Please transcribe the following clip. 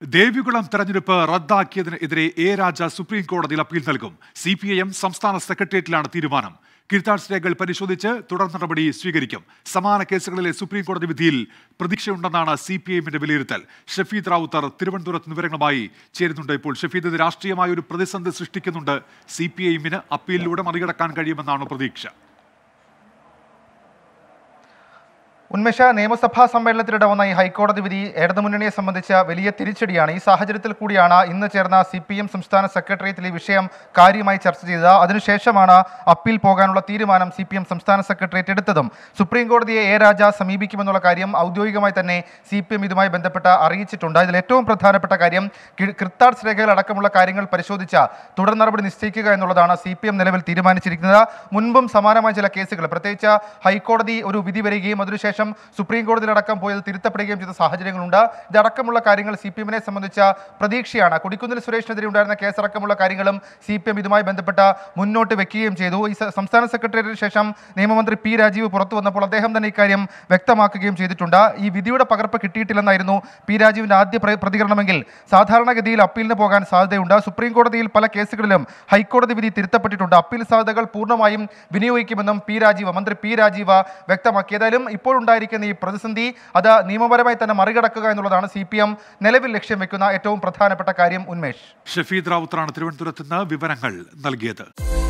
ദേവികുളം തെരഞ്ഞെടുപ്പ് റദ്ദാക്കിയതിനെതിരെ A Raja supreme കോടതിയിൽ അപ്പീൽ നൽകും സി പി ഐ എം സംസ്ഥാന സെക്രട്ടേറിയറ്റിലാണ് തീരുമാനം കിർത്താഴ്ച രേഖകൾ പരിശോധിച്ച് തുടർ നടപടി സ്വീകരിക്കും സമാന കേസുകളിലെ സുപ്രീം കോടതി വിധിയിൽ പ്രതീക്ഷയുണ്ടെന്നാണ് സി പി ഐഎമ്മിന്റെ വിലയിരുത്തൽ ഷഫീദ് റാവുത്തർ തിരുവനന്തപുരത്ത് വിവരങ്ങളുമായി ചേരുന്നുണ്ട് ഇപ്പോൾ ഷഫീദ് ഇത് രാഷ്ട്രീയമായ ഒരു പ്രതിസന്ധി സൃഷ്ടിക്കുന്നുണ്ട് സി പി ഐഎമ്മിന് അപ്പീലിലൂടെ മറികടക്കാൻ കഴിയുമെന്നാണ് പ്രതീക്ഷ ഉന്മേഷ നിയമസഭാ സമ്മേളനത്തിനിടെ വന്ന ഈ ഹൈക്കോടതി വിധി ഇടതുമുന്നണിയെ സംബന്ധിച്ച വലിയ തിരിച്ചടിയാണ് ഈ സാഹചര്യത്തിൽ കൂടിയാണ് ഇന്ന് ചേർന്ന സി പി എം സംസ്ഥാന സെക്രട്ടേറിയറ്റിൽ ഈ വിഷയം കാര്യമായി ചർച്ച ചെയ്തത് അതിനുശേഷമാണ് അപ്പീൽ പോകാനുള്ള തീരുമാനം സി പി എം സംസ്ഥാന സെക്രട്ടേറിയറ്റ് എടുത്തതും സുപ്രീം കോടതിയെ എ രാജ സമീപിക്കുമെന്നുള്ള കാര്യം ഔദ്യോഗികമായി തന്നെ സി പി എം ഇതുമായി ബന്ധപ്പെട്ട് അറിയിച്ചിട്ടുണ്ട് ഇതിൽ ഏറ്റവും പ്രധാനപ്പെട്ട കാര്യം കി- കിർത്താഡ്സ് രേഖകൾ അടക്കമുള്ള കാര്യങ്ങൾ പരിശോധിച്ച തുടർ നടപടി നിശ്ചയിക്കുക എന്നുള്ളതാണ് സി പി എം നിലവിൽ തീരുമാനിച്ചിരിക്കുന്നത് മുൻപും സമാനമായ ചില കേസുകൾ പ്രത്യേകിച്ച് ഹൈക്കോടതി ഒരു വിധി വരികയും അതിനുശേഷം സുപ്രീം കോടതിയിലടക്കം പോയത് തിരുത്തപ്പെടുകയും ചെയ്ത സാഹചര്യങ്ങളുണ്ട് ഇതടക്കമുള്ള കാര്യങ്ങൾ സി പി എമ്മിനെ സംബന്ധിച്ച പ്രതീക്ഷയാണ് കൊടിക്കുന്നിൽ സുരേഷിനെതിരെ ഉണ്ടായിരുന്ന കേസടക്കമുള്ള കാര്യങ്ങളും സി പി എം ഇതുമായി ബന്ധപ്പെട്ട് മുന്നോട്ട് വെക്കുകയും ചെയ്തു ഈ സ- സംസ്ഥാന സെക്രട്ടേറിയറ്റിന് ശേഷം നിയമമന്ത്രി പി രാജീവ് പുറത്തു വന്നപ്പോൾ അദ്ദേഹം തന്നെ ഇക്കാര്യം വ്യക്തമാക്കുകയും ചെയ്തിട്ടുണ്ട് ഈ വിധിയുടെ പകർപ്പ് കിട്ടിയിട്ടില്ലെന്നായിരുന്നു പി രാജീവിന്റെ ആദ്യ പ്ര- പ്രതികരണമെങ്കിൽ സാധാരണഗതിയിൽ അപ്പീലിന് പോകാൻ സാധ്യതയുണ്ട് സുപ്രീം കോടതിയിൽ പല കേസുകളിലും ഹൈക്കോടതി വിധി തിരുത്തപ്പെട്ടിട്ടുണ്ട് അപ്പീൽ സാധ്യതകൾ പൂർണ്ണമായും വിനിയോഗിക്കുമെന്നും പി രാജീവ് മന്ത്രി പി രാജീവ് വ്യക്തമാക്കി ഏതായാലും ഇപ്പോഴുണ്ടായിരിക്കുന്ന ഈ പ്രതിസന്ധി അത് നിയമപരമായി തന്നെ മറികടക്കുക എന്നുള്ളതാണ് സി പി എം നിലവിൽ ലക്ഷ്യം വെക്കുന്ന ഏറ്റവും പ്രധാനപ്പെട്ട കാര്യം ഉന്മേഷ് ഷഫീദ് റാവുത്തറാണ് തിരുവനന്തപുരത്ത് നിന്ന് വിവരങ്ങൾ നൽകിയത്